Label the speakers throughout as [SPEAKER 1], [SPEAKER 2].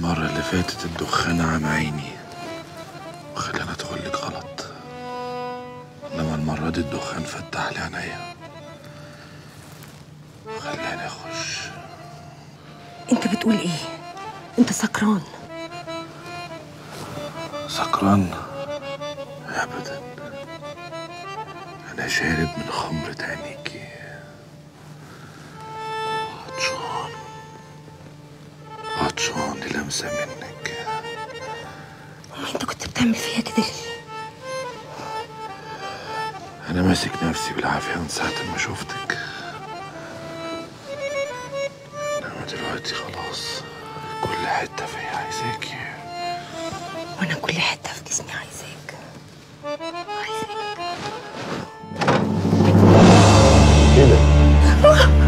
[SPEAKER 1] المرة اللي فاتت الدخان عم عيني وخلاني ادخل لك غلط انما المرة دي الدخان فتح لي عينيا وخلاني اخش
[SPEAKER 2] انت بتقول ايه انت سكران
[SPEAKER 1] سكران ابدا انا شارب من خمرة عينيكي عطشان عطشان للمسة منك
[SPEAKER 2] امال انت كنت بتعمل فيها كده ليه
[SPEAKER 1] انا ماسك نفسي بالعافية من ساعة ما شفتك انما دلوقتي خلاص كل حتة فيا عايزاكي
[SPEAKER 2] وانا كل حته في جسمي عايزاك عايزاك
[SPEAKER 1] ايه ده؟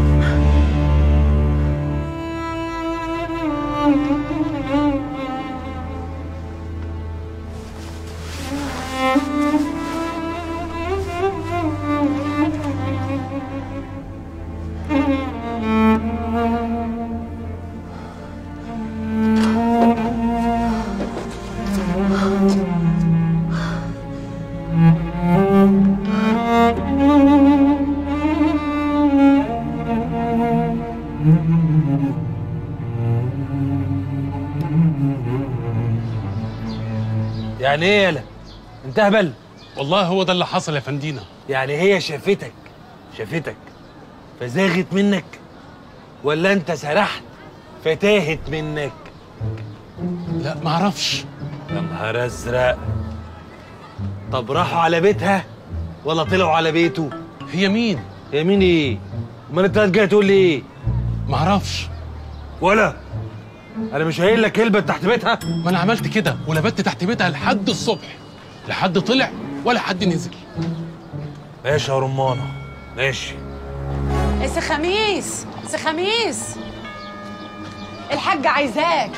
[SPEAKER 3] يعني ايه يالا انت هبل
[SPEAKER 4] والله هو ده اللي حصل يا فندينا
[SPEAKER 3] يعني هي شافتك شافتك فزاغت منك ولا انت سرحت فتاهت منك
[SPEAKER 4] لا معرفش
[SPEAKER 3] يا نهار ازرق طب راحوا على بيتها ولا طلعوا على بيته
[SPEAKER 4] هي مين
[SPEAKER 3] يا مين ايه امال انت جاي تقول لي ايه
[SPEAKER 4] معرفش
[SPEAKER 3] ولا انا مش قايل لك كلمه تحت بيتها
[SPEAKER 4] ما انا عملت كده ولبت تحت بيتها لحد الصبح لحد طلع ولا حد نزل
[SPEAKER 3] ماشي يا رمانه ماشي
[SPEAKER 5] سي خميس سي خميس الحاجة عايزاك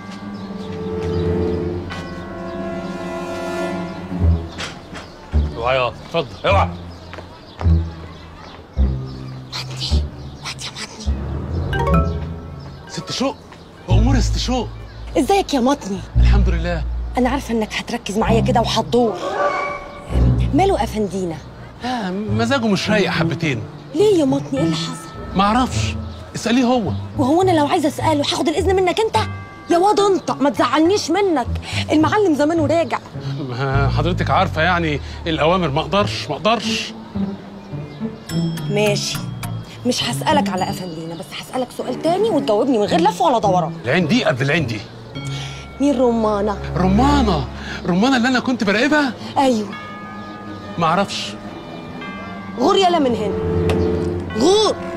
[SPEAKER 3] اوعى يا
[SPEAKER 4] اتفضل
[SPEAKER 3] اوعى
[SPEAKER 4] ست شوق امور ست شوق
[SPEAKER 2] ازيك يا مطني
[SPEAKER 4] الحمد لله
[SPEAKER 2] انا عارفه انك هتركز معايا كده وهتدور ماله افندينا
[SPEAKER 4] آه مزاجه مش رايق حبتين
[SPEAKER 2] ليه يا مطني ايه اللي حصل
[SPEAKER 4] معرفش اساليه هو
[SPEAKER 2] وهو انا لو عايزه اساله هاخد الاذن منك انت يا واد انت ما تزعلنيش منك المعلم زمانه راجع
[SPEAKER 4] ما حضرتك عارفه يعني الاوامر ما اقدرش ما اقدرش
[SPEAKER 2] ماشي مش هسألك على أفندينا بس هسألك سؤال تاني وتجاوبني من غير لف ولا دوران
[SPEAKER 4] العين دي قبل العين دي
[SPEAKER 2] مين رمانة؟
[SPEAKER 4] رمانه رمانه اللي انا كنت براقبها
[SPEAKER 2] أيوه
[SPEAKER 4] معرفش
[SPEAKER 2] غور يلا من هنا غور